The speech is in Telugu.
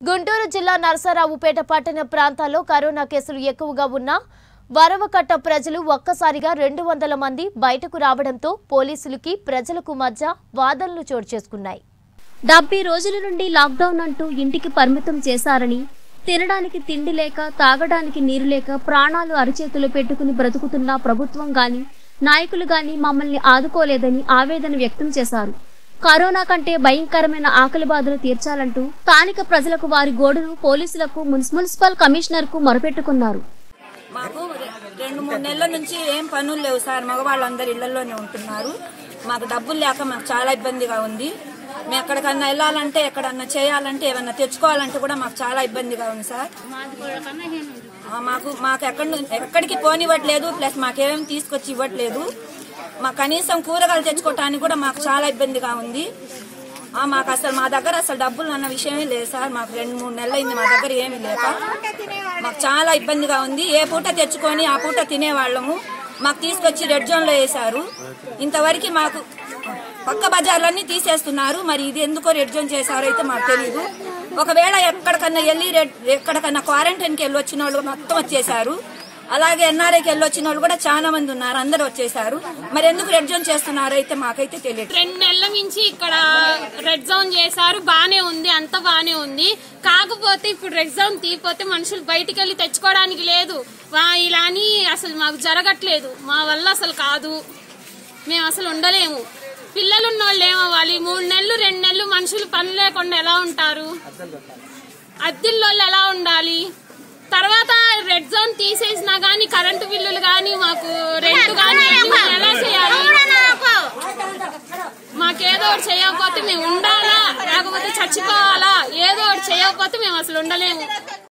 గుంటూరు జిల్లా నరసరావుపేట పట్టణ ప్రాంతాల్లో కరోనా కేసులు ఎక్కువగా ఉన్నా వరవకట్ట ప్రజలు ఒక్కసారిగా రెండు వందల మంది బయటకు రావడంతో పోలీసులకి ప్రజలకు మధ్య వాదనలు చోటు చేసుకున్నాయి డెబ్బై రోజుల నుండి లాక్డౌన్ అంటూ ఇంటికి పరిమితం చేశారని తినడానికి తిండి లేక తాగడానికి నీరు లేక ప్రాణాలు అరిచేతులు పెట్టుకుని బ్రతుకుతున్న ప్రభుత్వం గాని నాయకులు గాని మమ్మల్ని ఆదుకోలేదని ఆవేదన వ్యక్తం చేశారు కరోనా కంటే భయంకరమైన ఆకలి బాధలు తీర్చాలంటూ స్థానిక ప్రజలకు వారి గోడును పోలీసులకు మున్సి- మున్సిపల్ కమిషనర్ కు మొరపెట్టుకున్నారు మాకు రె- రెండు మూడు నెలల నుంచి ఏం పనులు లేవు సార్ మగవాళ్ళందరూ ఇళ్లలోనే ఉంటున్నారు మాకు డబ్బులు లేక మాకు చాలా ఇబ్బందిగా ఉంది మేము ఎక్కడికన్నా వెళ్ళాలంటే ఎక్కడన్నా చేయాలంటే ఏమన్నా తెచ్చుకోవాలంటే కూడా మాకు చాలా ఇబ్బందిగా ఉంది సార్ ఆ, మాకు మాకు ఎక్కడ ను- ఎక్కడికి పోనివ్వట్లేదు ప్లస్ మాకేం తీసుకొచ్చి ఇవ్వట్లేదు మా కనీసం కూరగాయలు తెచ్చుకోవటానికి కూడా మాకు చాలా ఇబ్బందిగా ఉంది ఆ, మాకు అసలు మా దగ్గర అసలు డబ్బులు అన్న విషయమే లేదు సార్ మాకు రెండు మూడు నెలలు అయింది మా దగ్గర ఏమీ లేక మాకు చాలా ఇబ్బందిగా ఉంది ఏ పూట తెచ్చుకొని ఆ పూట తినేవాళ్ళము మాకు తీసుకొచ్చి రెడ్ జోన్ లో వేశారు ఇంతవరకు మాకు పక్క బజార్లన్నీ తీసేస్తున్నారు మరి ఇది ఎందుకో రెడ్ జోన్ చేశారో అయితే మాకు తెలియదు ఒకవేళ ఎక్కడికన్నా వెళ్ళి రెడ్ ఎక్కడికన్నా క్వారంటైన్కి వెళ్ళి వచ్చిన వాళ్ళు మొత్తం వచ్చేసారు అలాగే ఎన్ఆర్ఐకి వెళ్ళి వచ్చిన వాళ్ళు కూడా చాలా మంది ఉన్నారు అందరూ వచ్చేసారు మరి ఎందుకు రెడ్ జోన్ చేస్తున్నారో అయితే మాకైతే తెలియదు రెండు నెలల నుంచి ఇక్కడ రెడ్ జోన్ చేశారు బానే ఉంది అంత బానే ఉంది కాకపోతే ఇప్పుడు రెడ్ జోన్ తీపోతే మనుషులు బయటికి వెళ్ళి తెచ్చుకోవడానికి లేదు వా- ఇలా అని అసలు మాకు జరగట్లేదు మా వల్ల అసలు కాదు మేము అసలు ఉండలేము పిల్లలు ఉన్నోళ్ళు ఏమవ్వాలి మూడు నెలలు రెండు నెలలు మనుషులు పని లేకుండా ఎలా ఉంటారు అద్దెల్లో ఎలా ఉండాలి తర్వాత రెడ్ జోన్ తీసేసినా గానీ కరెంటు బిల్లులు గానీ మాకు రెంట్ గానీ అన్ని ఎలా చేయాలి మాకేదో ఒకటి చేయకపోతే మేము ఉండాలా లేకపోతే చచ్చిపోవాలా ఏదో ఒకటి చేయకపోతే మేము అసలు ఉండలేము